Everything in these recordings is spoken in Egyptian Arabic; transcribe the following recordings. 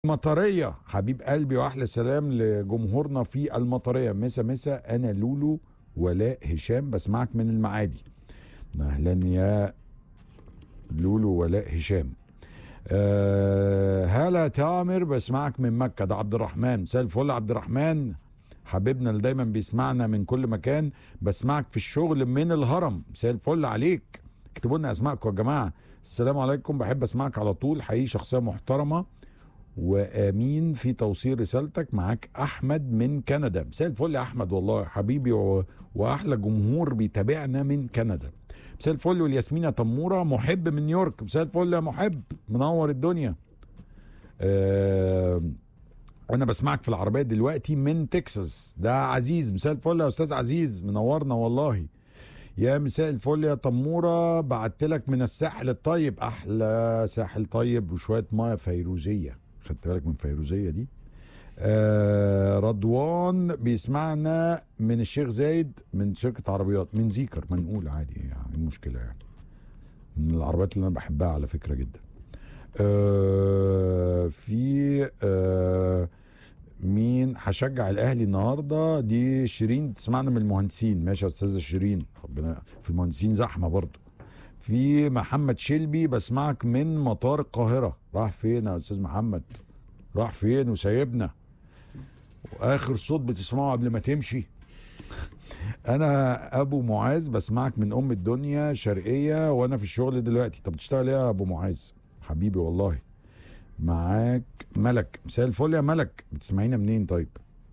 مطريه حبيب قلبي واحلى سلام لجمهورنا في المطريه مسا مسا انا لولو ولاء هشام بسمعك من المعادي اهلا يا لولو ولاء هشام أه هلا تامر بسمعك من مكه ده عبد الرحمن مساء الفل عبد الرحمن حبيبنا اللي دايما بيسمعنا من كل مكان بسمعك في الشغل من الهرم مساء الفل عليك اكتبوا لنا اسمائكم يا جماعه السلام عليكم بحب اسمعك على طول حقيقي شخصيه محترمه وامين في توصيل رسالتك معاك احمد من كندا مساء الفل يا احمد والله حبيبي و... واحلى جمهور بيتابعنا من كندا مساء الفل والياسمين يا تموره محب من نيويورك مساء الفل يا محب منور الدنيا آه... انا بسمعك في العربيه دلوقتي من تكساس ده عزيز مساء الفل يا استاذ عزيز منورنا والله يا مساء الفل يا تموره بعت لك من الساحل الطيب احلى ساحل طيب وشويه ميه فيروزيه خدت بالك من فيروزيه دي آه رضوان بيسمعنا من الشيخ زايد من شركه عربيات من زيكر ما نقول عادي يعني المشكله يعني من العربيات اللي انا بحبها على فكره جدا آه في آه مين هشجع الاهلي النهارده دي شيرين تسمعنا من المهندسين ماشي يا استاذه شيرين ربنا في المهندسين زحمه برضو في محمد شلبي بسمعك من مطار القاهره راح فين يا استاذ محمد راح فين وسايبنا واخر صوت بتسمعه قبل ما تمشي انا ابو معاذ بسمعك من ام الدنيا شرقيه وانا في الشغل دلوقتي طب بتشتغل ايه يا ابو معاذ حبيبي والله معاك ملك مساء الفل يا ملك بتسمعينا منين طيب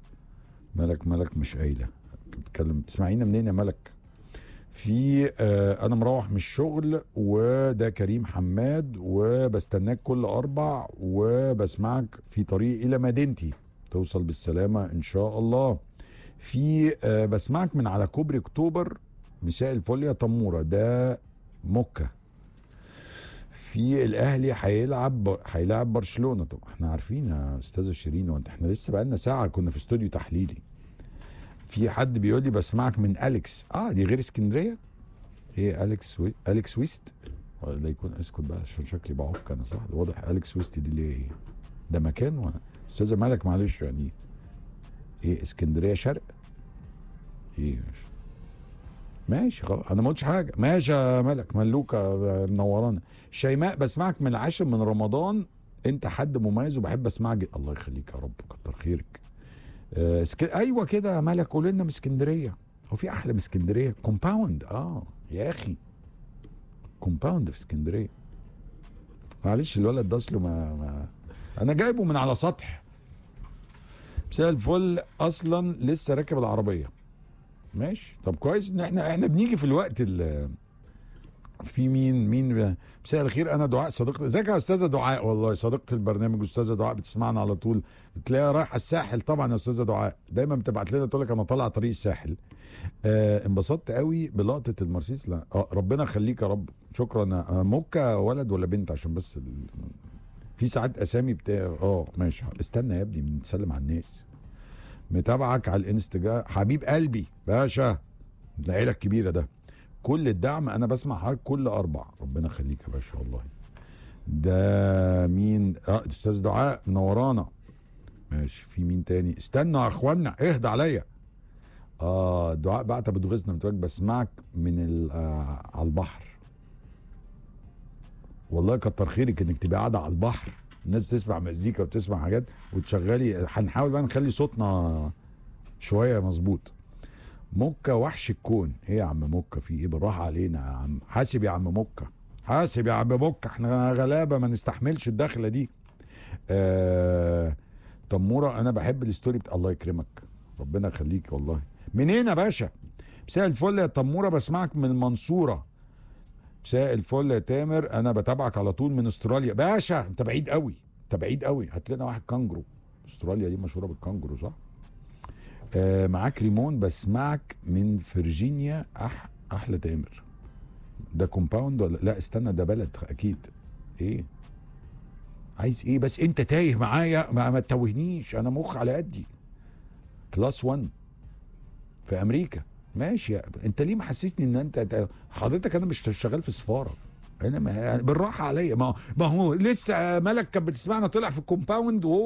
ملك ملك مش قايله بتتكلم بتسمعينا منين يا ملك في آه انا مروح من الشغل وده كريم حماد وبستناك كل اربع وبسمعك في طريق الى مدينتي توصل بالسلامه ان شاء الله في آه بسمعك من على كوبري اكتوبر مساء الفل يا تموره ده مكه في الاهلي هيلعب هيلاعب برشلونه طب احنا عارفين يا استاذه شيرين وانت احنا لسه بقالنا ساعه كنا في استوديو تحليلي في حد بيقول لي بسمعك من اليكس اه دي غير اسكندريه ايه اليكس وي... اليكس ويست ولا يكون اسكت بقى عشان شكلي بعك انا صح ده واضح اليكس ويست دي ليه ايه ده مكان و... استاذه مالك معلش يعني ايه اسكندريه شرق ايه ماشي خلاص انا ما قلتش حاجه ماشي يا ملك ملوكه منورانا شيماء بسمعك من العاشر من رمضان انت حد مميز وبحب اسمعك جد. الله يخليك يا رب كتر خيرك آه سك... ايوه كده يا ملك قول لنا من اسكندريه هو في احلى من اسكندريه كومباوند اه يا اخي كومباوند في اسكندريه معلش الولد ده اصله ما, ما انا جايبه من على سطح مساء الفل اصلا لسه راكب العربيه ماشي طب كويس ان احنا احنا بنيجي في الوقت اللي في مين مين مساء الخير انا دعاء صديقتي ازيك يا استاذه دعاء والله صديقه البرنامج استاذه دعاء بتسمعنا على طول بتلاقيها رايحه الساحل طبعا يا استاذه دعاء دايما بتبعت لنا تقول لك انا طالعه طريق الساحل آه انبسطت قوي بلقطه المرسيس لا آه ربنا يخليك يا رب شكرا آه موكا ولد ولا بنت عشان بس ال... في ساعات اسامي بتاع اه ماشي استنى يا ابني بنسلم على الناس متابعك على الانستجرام حبيب قلبي باشا العيله الكبيره ده كل الدعم انا بسمع حضرتك كل اربع ربنا يخليك يا باشا والله ده مين اه استاذ دعاء منورانا ماشي في مين تاني استنوا يا اخوانا اهدى عليا اه دعاء بعت بتغيظنا بتقول بسمعك من آه على البحر والله كتر خيرك انك تبقى قاعده على البحر الناس بتسمع مزيكا وبتسمع حاجات وتشغلي هنحاول بقى نخلي صوتنا شويه مظبوط مكة وحش الكون ايه يا عم مكة في ايه بالراحة علينا يا عم حاسب يا عم مكة حاسب يا عم مكة احنا غلابة ما نستحملش الدخلة دي آه تمورة انا بحب الستوري بتاع الله يكرمك ربنا يخليك والله منين يا باشا مساء الفل يا تمورة بسمعك من المنصورة مساء الفل يا تامر انا بتابعك على طول من استراليا باشا انت بعيد قوي انت بعيد قوي هات لنا واحد كانجرو استراليا دي مشهوره بالكانجرو صح آه معاك ريمون بسمعك من فرجينيا أح احلى تامر ده كومباوند ولا لا استنى ده بلد اكيد ايه عايز ايه بس انت تايه معايا ما, ما تتوهنيش انا مخ على قدي كلاس 1 في امريكا ماشي يا- انت ليه محسسني ان انت حضرتك انا مش شغال في سفاره انا ما بالراحه عليا ما ما هو لسه ملك كانت بتسمعنا طلع في الكومباوند وهو